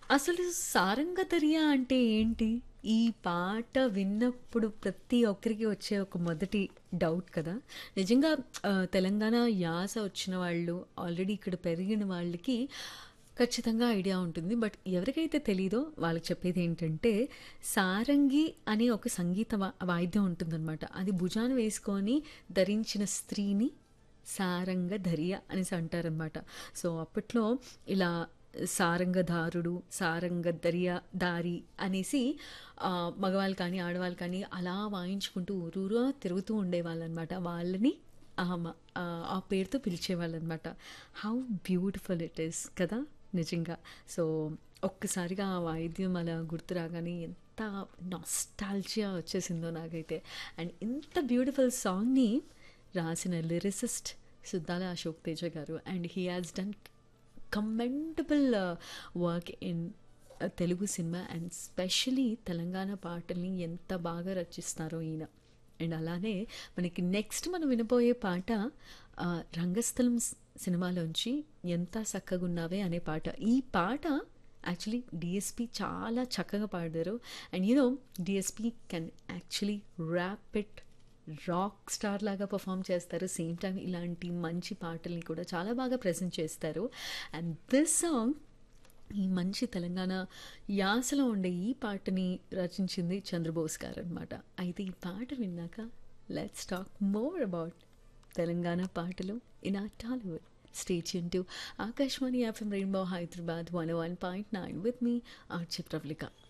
అసలు సారంగతరియా అంటే ఏంటి? ఈ పాట విన్నప్పుడు ప్రతి ఒక్కరికి వచ్చే ఒక మొదటి డౌట్ కదా! నిజంగా ఆహ్, తెలంగాణ యాస వచ్చిన వాళ్ళు, ఆల్రెడీ ఇక్కడ పెరిగిన వాళ్ళకి ఖచ్చితంగా ఐడియా ఉంటుంది. బట్ ఎవరికైతే తెలీదో వాళ్ళకి చెప్పేదేంటంటే, సారంగి అనే ఒక సంగీత వా వాయిద్యం ఉంటుందనమాట. అది భుజాన వేసుకొని ధరించిన స్త్రీని సారంగధరియ అనేసి అంటారనమాట. సో, అప్పట్లో ఇలా సారంగధారుడు, సారంగధరియ దారి అనేసి ఆహ్, మగవాళ్ళు కానీ, ఆడవాళ్ళు కానీ అలా వాయించుకుంటూ ఊరూరా తిరుగుతూ ఉండేవాళ్ళనమాట. వాళ్ళని ఆహ్, మ ఆహ్, ఆ పేరుతో పిలిచేవాళ్ళనమాట. హౌ బ్యూటిఫుల్ ఇట్ ఈస్ కదా! నిజంగా. సో, ఒక్కసారిగా ఆ వాయిద్యం అలా గుర్తు రాగానే ఎంత నాస్టాల్జియా వచ్చేసిందో నాకైతే. అండ్ ఇంత బ్యూటిఫుల్ సాంగ్‌ని రాసిన లిరిసిస్ట్ సుద్దాల అశోక్ తేజ గారు. And he has done commendable work in Telugu cinema and specially Telangana పాటల్ని ఎంత బాగా రచిస్తారో ఈయన. అండ్ అలానే మనకి నెక్స్ట్ మనం వినబోయే పాట ఆహ్, 'రంగస్థలం' స్ సినిమాలోంచి 'ఎంత సక్కగున్నావే' అనే పాట. ఈ పాట యాక్చువల్లీ డీఎస్‌పీ చాలా చక్కగా పాడారు. And you know D S P can actually rap it rock star లాగా పెర్ఫార్మ్ చేస్తారు. సేమ్ టైమ్ ఇలాంటి మంచి పాటల్ని కూడా చాలా బాగా ప్రెజెంట్ చేస్తారు. అండ్ దిస్ సాంగ్ ఈ మంచి తెలంగాణ యాసలో ఉండే ఈ పాటని రచించింది చంద్రబోస్ గారనమాట. అయితే ఈ పాట విన్నాక let's talk more about Telangana పాటలు in our Tollywood. Stay tune to Akashvani F M rainbow Hyderabad 101.9 with me R J Pravalika.